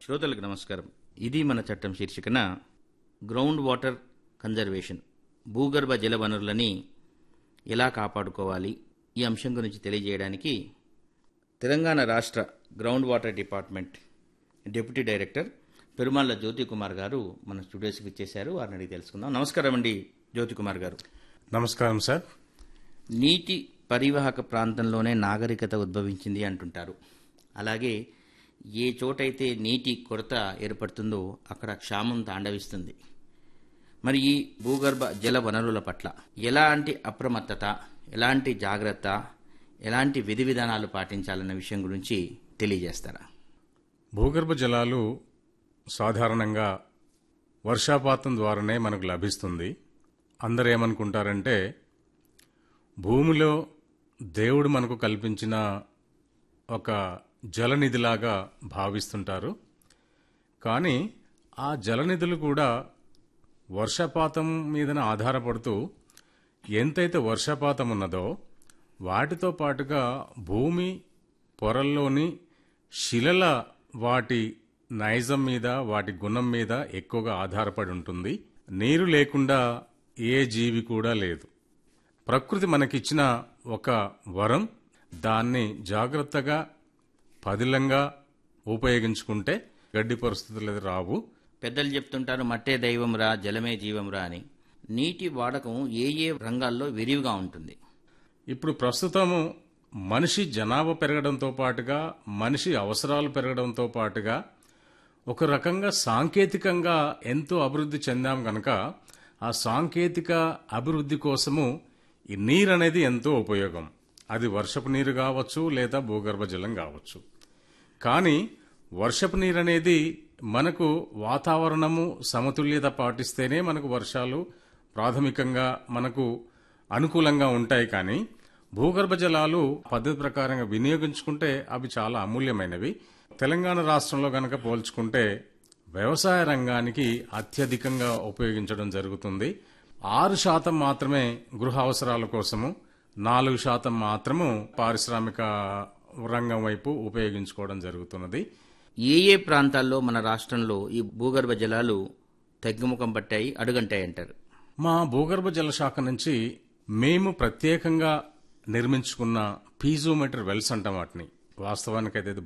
శ్రోతలకు నమస్కారం ఇది మన చట్టం శీర్షికన గ్రౌండ్ వాటర్ కన్జర్వేషన్ భూగర్భ జల వనరులని ఎలా కాపాడుకోవాలి ఈ అంశం గురించి తెలియజేయడానికి తెలంగాణ రాష్ట్ర ground water department deputy director Perumalla Jyothi Kumar garu మన స్టూడియోస్కి ఇచ్చేశారు వారిని అడిగి తెలుసుకుందాం నమస్కారం అండి జ్యోతి కుమార్ గారు నమస్కారం సార్ నీటి పరివాహక ప్రాంతంలోనే నాగరికత ఉద్భవించింది అంటుంటారు అలాగే ఏ చోటైతే నీటి కొరత ఏర్పడుతుందో అక్కడ క్షామం తాండవిస్తుంది మరి ఈ భూగర్భ జల వనరుల పట్ల ఎలాంటి అప్రమత్తత ఎలాంటి జాగ్రత్త ఎలాంటి విధి విధానాలు పాటించాలన్న విషయం గురించి తెలియజేస్తారా భూగర్భ జలాలు సాధారణంగా వర్షాపాతం ద్వారానే మనకు లభిస్తుంది అందరు ఏమనుకుంటారంటే భూమిలో దేవుడు మనకు కల్పించిన ఒక జలనిధిలాగా భావిస్తుంటారు కానీ ఆ జలనిధులు కూడా వర్షపాతం మీదన ఆధారపడుతూ ఎంతైతే వర్షపాతం ఉన్నదో వాటితో పాటుగా భూమి పొరల్లోని శిలల వాటి నైజం మీద వాటి గుణం మీద ఎక్కువగా ఆధారపడి ఉంటుంది నీరు లేకుండా ఏ జీవి కూడా లేదు ప్రకృతి మనకిచ్చిన ఒక వరం దాన్ని జాగ్రత్తగా పదిలంగా ఉపయోగించుకుంటే గడ్డి పరిస్థితులు రావు పెద్దలు చెప్తుంటారు మట్టే దైవంరా జలమే జీవంరా అని నీటి వాడకం ఏ ఏ రంగాల్లో విరివిగా ఉంటుంది ఇప్పుడు ప్రస్తుతము మనిషి జనాభా పెరగడంతో పాటుగా మనిషి అవసరాలు పెరగడంతో పాటుగా ఒక రకంగా సాంకేతికంగా ఎంతో అభివృద్ధి చెందాం కనుక ఆ సాంకేతిక అభివృద్ధి కోసము ఈ నీరు అనేది ఎంతో ఉపయోగం అది వర్షపు నీరు కావచ్చు లేదా భూగర్భ జలం కావచ్చు కానీ వర్షపు నీరు అనేది మనకు వాతావరణము సమతుల్యత పాటిస్తేనే మనకు వర్షాలు ప్రాథమికంగా మనకు అనుకూలంగా ఉంటాయి కానీ భూగర్భ జలాలు పద్ధతి ప్రకారంగా వినియోగించుకుంటే అవి చాలా అమూల్యమైనవి తెలంగాణ రాష్ట్రంలో గనక పోల్చుకుంటే వ్యవసాయ రంగానికి అత్యధికంగా ఉపయోగించడం జరుగుతుంది ఆరు శాతం మాత్రమే గృహ అవసరాల కోసము నాలుగు శాతం మాత్రము పారిశ్రామిక రంగం వైపు ఉపయోగించుకోవడం జరుగుతున్నది ఏ ఏ ప్రాంతాల్లో మన రాష్ట్రంలో ఈ భూగర్భ జలాలు తగ్గుముఖం పట్టాయి అడుగంటాయి అంటారు మా భూగర్భ జల శాఖ నుంచి మేము ప్రత్యేకంగా నిర్మించుకున్న పీజోమీటర్ వెల్స్ అంటాం వాటిని వాస్తవానికైతే ఇది